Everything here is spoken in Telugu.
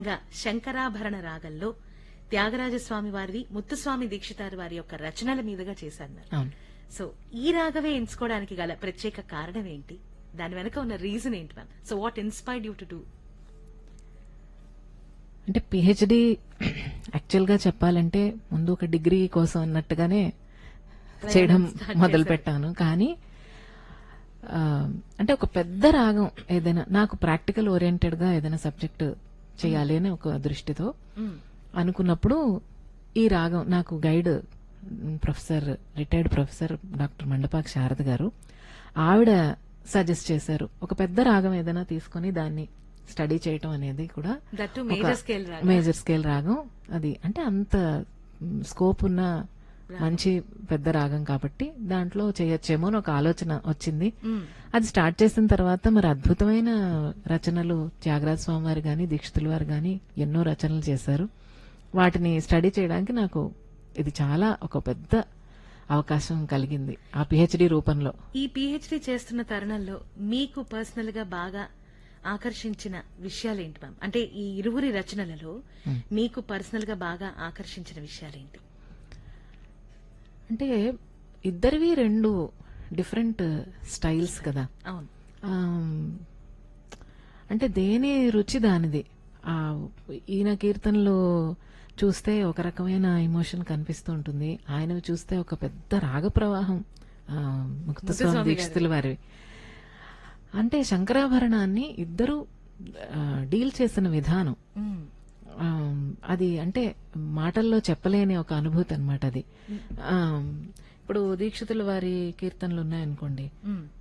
గా శంకరాభరణ రాగంలో త్యాగరాజస్వామి వారివి ముత్తుస్వామి దీక్షితారు వారి యొక్క రచనల మీదుగా చేశారు మరి. అవును సో ఈ రాగవే ఎంచుకోవడానికి గల ప్రత్యేక కారణం ఏంటి దాని వెనక ఉన్న రీజన్ ఏంటి ma'am so what inspired you to do అంటే పిహెచ్డి యాక్చువల్ గా చెప్పాలంటే ముందు ఒక డిగ్రీ కోసం అన్నట్టుగానే చేయడం start మొదలు చేశారు. పెట్టాను కానీ ఆ, అంటే ఒక పెద్ద రాగం ఏదైనా నాకు ప్రాక్టికల్ ఓరియంటెడ్ గా ఏదైనా సబ్జెక్ట్ చేయాలి అని ఒక దృష్టితో అనుకున్నప్పుడు ఈ రాగం నాకు గైడ్ మ్, professor retired professor doctor Mandapaka Sharada garu ఆవిడ సజెస్ట్ చేశారు ఒక పెద్ద రాగం ఏదైనా తీసుకొని దాన్ని స్టడీ చేయటం అనేది కూడా దట్ టు ఒక మేజర్ స్కేల్ రాగం మేజర్ స్కేల్ రాగం అది అంటే అంత స్కోప్ ఉన్న మంచి పెద్ద రాగం కాబట్టి దాంట్లో చేయొచ్చేమో అని ఒక ఆలోచన వచ్చింది మ్మ్. అది స్టార్ట్ చేసిన తర్వాత మరి అద్భుతమైన రచనలు త్యాగరాజ స్వామి వారు గాని దీక్షితుల వారు గాని ఎన్నో రచనలు చేశారు వాటిని స్టడీ చేయడానికి నాకు ఇది చాలా ఒక పెద్ద అవకాశం కలిగింది ఆ పిహెచ్డి రూపంలో ఈ పిహెచ్డి చేస్తున్న తరుణంలో మీకు పర్సనల్ గా బాగా ఆకర్షించిన విషయాలు ఏంటి మ్యామ్ అంటే ఈ ఇరువురి రచనలలో మీకు పర్సనల్ గా బాగా ఆకర్షించిన విషయాలేంటి అంటే ఇద్దరివి రెండు డిఫరెంట్ స్టైల్స్ కదా అవును ఆమ్, అంటే దేని రుచి దానిది ఆ ఈయన కీర్తనలు చూస్తే ఒక రకమైన ఎమోషన్ కనిపిస్తూ ఉంటుంది ఆయనవి చూస్తే ఒక పెద్ద రాగ ప్రవాహం ఆ, ముక్తస్వామి ముక్తస్వామి దీక్షితుల వారివి అంటే శంకరాభరణాన్ని ఇద్దరు డీల్ చేసిన విధానం మ్మ్. ఆ, అది అంటే మాటల్లో చెప్పలేని ఒక అనుభూతి అనమాట అది ఆ, ఇప్పుడు దీక్షితుల వారి కీర్తనలు ఉన్నాయనుకోండి మ్మ్.